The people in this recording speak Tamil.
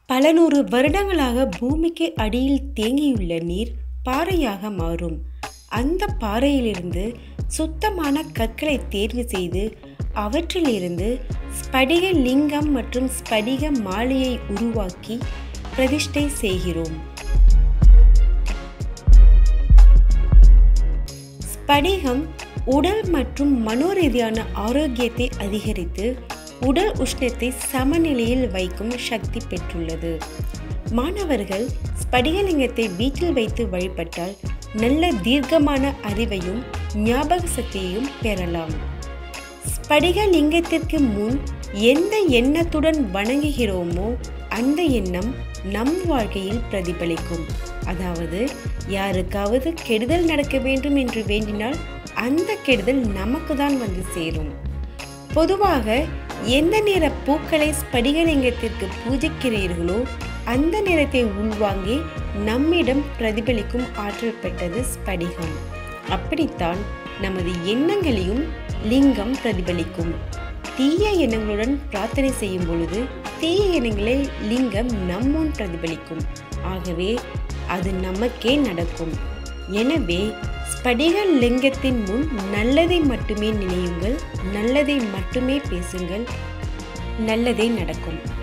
பல நூறு வருடங்களாக பூமிக்கு அடியில் தேங்கியுள்ள நீர் பாறையாக மாறும் அந்த பாறையிலிருந்து சுத்தமான கற்களை தேர்வு செய்து அவற்றிலிருந்து ஸ்படிக லிங்கம் மற்றும் ஸ்படிக மாலையை உருவாக்கி பிரதிஷ்டை செய்கிறோம் ஸ்படிகம் உடல் மற்றும் மனோரீதியான ஆரோக்கியத்தை அதிகரித்து உடல் உஷ்ணத்தை சமநிலையில் வைக்கும் சக்தி பெற்றுள்ளது மாணவர்கள் ஸ்படிகலிங்கத்தை வீட்டில் வைத்து வழிபட்டால் நல்ல தீர்க்கமான அறிவையும் ஞாபக சக்தியையும் பெறலாம் ஸ்படிகலிங்கத்திற்கு முன் எந்த எண்ணத்துடன் வணங்குகிறோமோ அந்த எண்ணம் நம் வாழ்க்கையில் பிரதிபலிக்கும் அதாவது யாருக்காவது கெடுதல் நடக்க வேண்டும் என்று வேண்டினால் அந்த கெடுதல் நமக்கு தான் வந்து சேரும் பொதுவாக எந்த நிற பூக்களை ஸ்படிகலிங்கத்திற்கு பூஜிக்கிறீர்களோ அந்த நிறத்தை உள்வாங்கி நம்மிடம் பிரதிபலிக்கும் ஆற்றல் பெற்றது ஸ்படிகம் அப்படித்தான் நமது எண்ணங்களையும் லிங்கம் பிரதிபலிக்கும் தீய எண்ணங்களுடன் பிரார்த்தனை செய்யும் பொழுது தீய எண்ணங்களை லிங்கம் நம்முன் பிரதிபலிக்கும் ஆகவே அது நமக்கே நடக்கும் எனவே ஸ்படிக லிங்கத்தின் முன் நல்லதை மட்டுமே நினையுங்கள் நல்லதை மட்டுமே பேசுங்கள் நல்லதே நடக்கும்